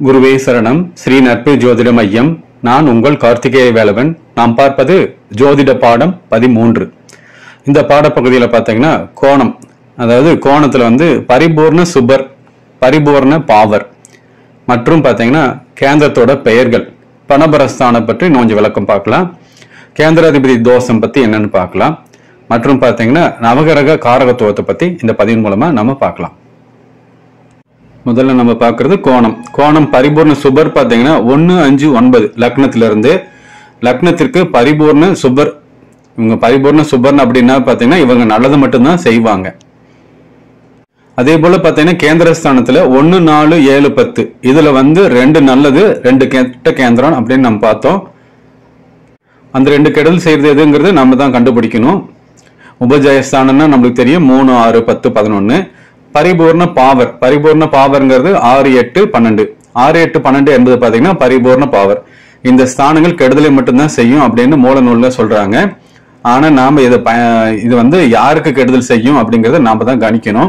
குருவே சரணம் ஸ்ரீ நட்பு ஜோதிட மையம் நான் உங்கள் கார்த்திகேய வேலவன் நாம் பார்ப்பது ஜோதிட பாடம் பதிமூன்று இந்த பாடப்பகுதியில் பார்த்தீங்கன்னா கோணம் அதாவது கோணத்தில் வந்து பரிபூர்ண சுபர் பரிபூர்ண பாவர் மற்றும் பார்த்தீங்கன்னா கேந்திரத்தோட பெயர்கள் பணபரஸ்தானம் பற்றி கொஞ்சம் விளக்கம் பார்க்கலாம் கேந்திராதிபதி தோஷம் பற்றி என்னன்னு பார்க்கலாம் மற்றும் பார்த்தீங்கன்னா நவகிரக காரகத்துவத்தை பற்றி இந்த பதிவின் மூலமா நம்ம பார்க்கலாம் முதல்ல நம்ம பார்க்கறது கோணம் கோணம் பரிபூர்ண சுபர் பார்த்தீங்கன்னா ஒன்று அஞ்சு ஒன்பது லக்னத்திலிருந்து லக்னத்திற்கு பரிபூர்ண சுபர் இவங்க பரிபூர்ண சுபர்னு அப்படின்னா பார்த்தீங்கன்னா இவங்க நல்லது மட்டும்தான் செய்வாங்க அதே போல பார்த்தீங்கன்னா கேந்திரஸ்தானத்துல ஒன்று நாலு ஏழு பத்து இதுல வந்து ரெண்டு நல்லது ரெண்டு கெட்ட கேந்திரம் அப்படின்னு நம்ம பார்த்தோம் அந்த ரெண்டு கெடல் செய்யறது எதுங்கிறது நம்ம தான் கண்டுபிடிக்கணும் உபஜயஸ்தானம்னா நம்மளுக்கு தெரியும் மூணு ஆறு பத்து பதினொன்னு பரிபூர்ண பாவர் பரிபூர்ண பாவர்ங்கிறது ஆறு எட்டு பன்னெண்டு ஆறு எட்டு பன்னெண்டு என்பது பாத்தீங்கன்னா பரிபூர்ண பாவர் இந்த ஸ்தானங்கள் கெடுதலை மட்டும்தான் செய்யும் அப்படின்னு மூல நூல்ல சொல்றாங்க ஆனா நாம இதை ப- இது வந்து யாருக்கு கெடுதல் செய்யும் அப்படிங்கறத நாம தான் கணிக்கணும்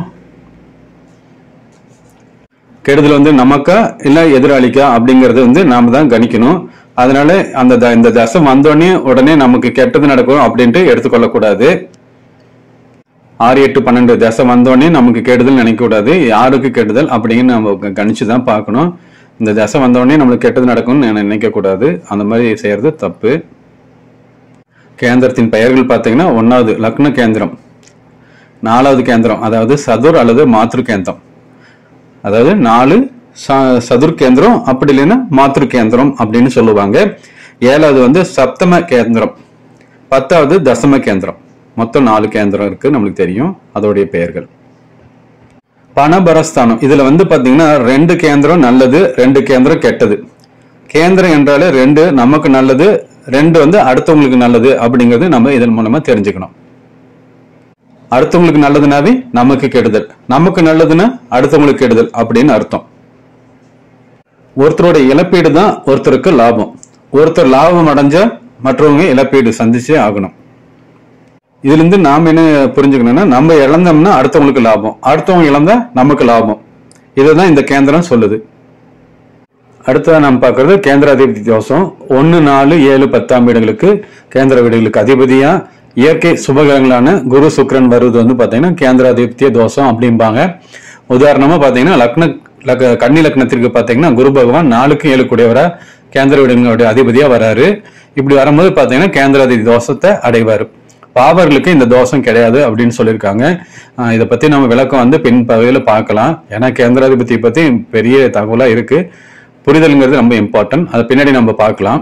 கெடுதல் வந்து நமக்கா இல்ல எதிராளிக்கா அப்படிங்கறது வந்து நாம தான் கணிக்கணும் அதனால அந்த த- இந்த தசம் வந்தோடனே உடனே நமக்கு கெட்டது நடக்கும் அப்படின்ட்டு எடுத்துக்கொள்ளக்கூடாது ஆறு எட்டு பன்னெண்டு தசை வந்தோடனே நமக்கு கெடுதல் நினைக்க கூடாது யாருக்கு கெடுதல் அப்படின்னு நம்ம க- கணிச்சு தான் பார்க்கணும் இந்த தசை வந்தோடனே நம்மளுக்கு கெட்டது நடக்கும்னு நினை- நினைக்க கூடாது அந்த மாதிரி செய்யறது தப்பு கேந்திரத்தின் பெயர்கள் பார்த்தீங்கன்னா ஒன்னாவது லக்ன கேந்திரம் நாலாவது கேந்திரம் அதாவது சதுர் அல்லது மாத்ரு கேந்திரம் அதாவது நாலு ச- சதுர் கேந்திரம் அப்படி இல்லைன்னா மாத்ரு கேந்திரம் அப்படின்னு சொல்லுவாங்க ஏழாவது வந்து சப்தம கேந்திரம் பத்தாவது தசம கேந்திரம் மொத்தம் நாலு கேந்திரம் இருக்கு நம்மளுக்கு தெரியும் அதோடைய பெயர்கள் பணபரஸ்தானம் இதுல வந்து பாத்தீங்கன்னா ரெண்டு கேந்திரம் நல்லது ரெண்டு கேந்திரம் கெட்டது கேந்திரம் என்றாலே ரெண்டு நமக்கு நல்லது ரெண்டு வந்து அடுத்தவங்களுக்கு நல்லது அப்படிங்கிறது நம்ம இதன் மூலமா தெரிஞ்சுக்கணும் அடுத்தவங்களுக்கு நல்லதுனாவே நமக்கு கெடுதல் நமக்கு நல்லதுன்னா அடுத்தவங்களுக்கு கெடுதல் அப்படின்னு அர்த்தம் ஒருத்தரோட இழப்பீடு தான் ஒருத்தருக்கு லாபம் ஒருத்தர் லாபம் அடைஞ்சா மற்றவங்க இழப்பீடு சந்திச்சே ஆகணும் இதுல இருந்து நாம என்ன புரிஞ்சுக்கணும்னா நம்ம இழந்தோம்னா அடுத்தவங்களுக்கு லாபம் அடுத்தவங்க இழந்தா நமக்கு லாபம் இதுதான் இந்த கேந்திரம் சொல்லுது அடுத்ததா நாம் பார்க்கறது கேந்திராதிபதி தோஷம் ஒன்னு நாலு ஏழு பத்தாம் வீடுகளுக்கு கேந்திர வீடுகளுக்கு அதிபதியா இயற்கை சுபகிரகங்களான குரு சுக்கிரன் வருவது வந்து பாத்தீங்கன்னா கேந்திராதிபத்திய தோஷம் அப்படிம்பாங்க உதாரணமா பாத்தீங்கன்னா லக்ன லக்க கன்னி லக்னத்திற்கு பாத்தீங்கன்னா குரு பகவான் நாலுக்கு ஏழு கூடியவரா கேந்திர வீடுகளுடைய அதிபதியா வராரு இப்படி வரும்போது பாத்தீங்கன்னா கேந்திராதிபதி தோஷத்தை அடைவார் பாவர்களுக்கு இந்த தோஷம் கிடையாது அப்படின்னு சொல்லியிருக்காங்க ஆஹ் இதை பத்தி நம்ம விளக்கம் வந்து பின் பகுதியில பார்க்கலாம் ஏன்னா கேந்திராதிபதியை பத்தி பெரிய தகவலா இருக்கு புரிதல்ங்கிறது ரொம்ப இம்பார்ட்டன்ட் அதை பின்னாடி நம்ம பார்க்கலாம்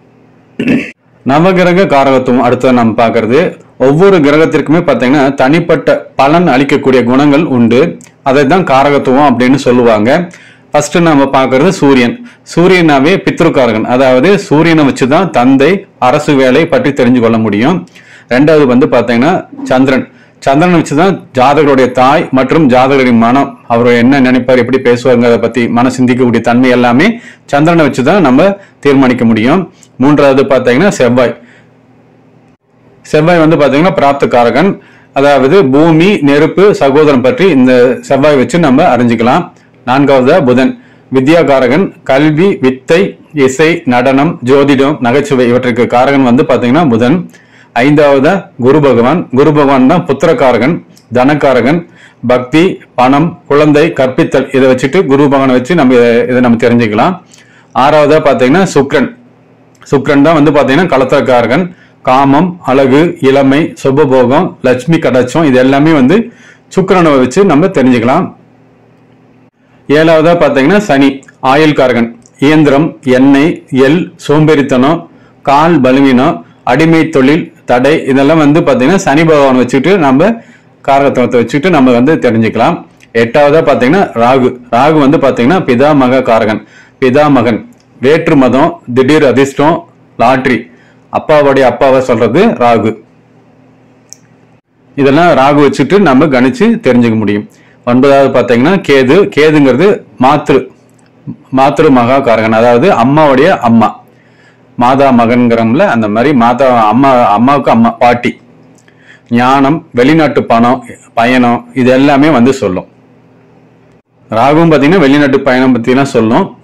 நவகிரக காரகத்துவம் அடுத்து நம்ம பார்க்கறது ஒவ்வொரு கிரகத்திற்குமே பார்த்தீங்கன்னா தனிப்பட்ட பலன் அளிக்கக்கூடிய குணங்கள் உண்டு அதை தான் காரகத்துவம் அப்படின்னு சொல்லுவாங்க ஃபர்ஸ்ட் நம்ம பார்க்கறது சூரியன் சூரியனாவே பித்ருக்காரகன் அதாவது சூரியனை வச்சு தான் தந்தை அரசு வேலை பற்றி தெரிஞ்சு கொள்ள முடியும் ரெண்டாவது வந்து பார்த்தீங்கன்னா சந்திரன் சந்திரனை வச்சு தான் ஜாதகருடைய தாய் மற்றும் ஜாதகருடைய மனம் அவர் என்ன நினைப்பார் எப்படி பேசுவாருங்கிறத பத்தி மன சிந்திக்கக்கூடிய தன்மை எல்லாமே சந்திரனை வச்சு தான் நம்ம தீர்மானிக்க முடியும் மூன்றாவது பார்த்தீங்கன்னா செவ்வாய் செவ்வாய் வந்து பாத்தீங்கன்னா பிராப்தக்காரகன் அதாவது பூமி நெருப்பு சகோதரம் பற்றி இந்த செவ்வாய் வச்சு நம்ம அறிஞ்சுக்கலாம் நான்காவது புதன் வித்யாகாரகன் கல்வி வித்தை இசை நடனம் ஜோதிடம் நகைச்சுவை இவற்றுக்கு காரகன் வந்து பாத்தீங்கன்னா புதன் ஐந்தாவதா குரு பகவான் குரு பகவான் தான் புத்திரக்காரகன் தனக்காரகன் பக்தி பணம் குழந்தை கற்பித்தல் இதை வச்சுட்டு குரு பகவானை வச்சு நம்ம இதை- இதை நம்ம தெரிஞ்சுக்கலாம் ஆறாவதா பாத்தீங்கன்னா சுக்ரன் சுக்ரன் தான் வந்து பாத்தீங்கன்னா கலத்திரக்காரகன் காமம் அழகு இளமை சுபபோகம் லட்சுமி கடாட்சம் இது எல்லாமே வந்து சுக்கிரனை வச்சு நம்ம தெரிஞ்சுக்கலாம் ஏழாவதா பாத்தீங்கன்னா சனி ஆயுள்காரகன் இயந்திரம் எண்ணெய் எள் சோம்பேறித்தனம் கால் பலவீனம் அடிமை தொழில் தடை இதெல்லாம் வந்து பாத்தீங்கன்னா சனி பகவான் வச்சுட்டு நம்ம காரகத்துவத்தை வச்சுட்டு நம்ம வந்து தெரிஞ்சுக்கலாம் எட்டாவதா பாத்தீங்கன்னா ராகு ராகு வந்து பாத்தீங்கன்னா பிதா மக காரகன் பிதா மகன் வேற்று மதம் திடீர் அதிர்ஷ்டம் லாட்ரி அப்பாவுடைய அப்பாவை சொல்றது ராகு இதெல்லாம் ராகு வச்சுட்டு நம்ம கணிச்சு தெரிஞ்சுக்க முடியும் ஒன்பதாவது பார்த்தீங்கன்னா கேது கேதுங்கிறது மாத்ரு மாத்ரு மகா காரகன் அதாவது அம்மாவுடைய அம்மா மாதா மகன்கிறோம்ல அந்த மாதிரி மாதா அம்மா அம்மாவுக்கு அம்மா பாட்டி ஞானம் வெளிநாட்டு பணம் பயணம் இது எல்லாமே வந்து சொல்லும் ராகுவும் பார்த்தீங்கன்னா வெளிநாட்டு பயணம் பற்றிலாம் சொல்லும்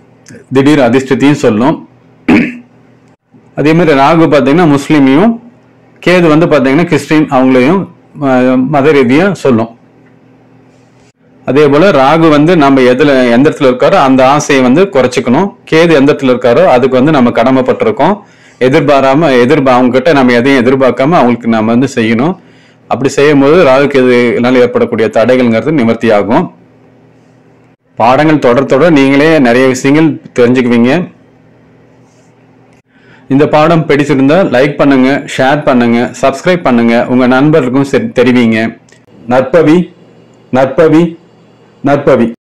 திடீர் அதிர்ஷ்டத்தையும் சொல்லும் அதே மாதிரி ராகு பார்த்தீங்கன்னா முஸ்லீமையும் கேது வந்து பார்த்தீங்கன்னா கிறிஸ்டின் அவங்களையும் அஹ், மத ரீதியா சொல்லும் அதே போல ராகு வந்து நம்ம எதுல எந்த இடத்துல இருக்காரோ அந்த ஆசையை வந்து குறைச்சிக்கணும் கேது எந்த இடத்துல இருக்காரோ அதுக்கு வந்து நம்ம கடமைப்பட்டிருக்கோம் எதிர்பாராம எதிர்பா அவங்க கிட்ட நம்ம எதையும் எதிர்பார்க்காம அவங்களுக்கு நம்ம வந்து செய்யணும் அப்படி செய்யும் போது ராகு கேதுனால ஏற்படக்கூடிய தடைகள்ங்கிறது நிவர்த்தி ஆகும் பாடங்கள் தொடர் தொடர் நீங்களே நிறைய விஷயங்கள் தெரிஞ்சுக்குவீங்க இந்த பாடம் பிடிச்சிருந்தா லைக் பண்ணுங்க ஷேர் பண்ணுங்க சப்ஸ்கிரைப் பண்ணுங்க உங்க நண்பர்களுக்கும் செ- தெரிவிங்க நற்பவி நற்பவி நற்பவி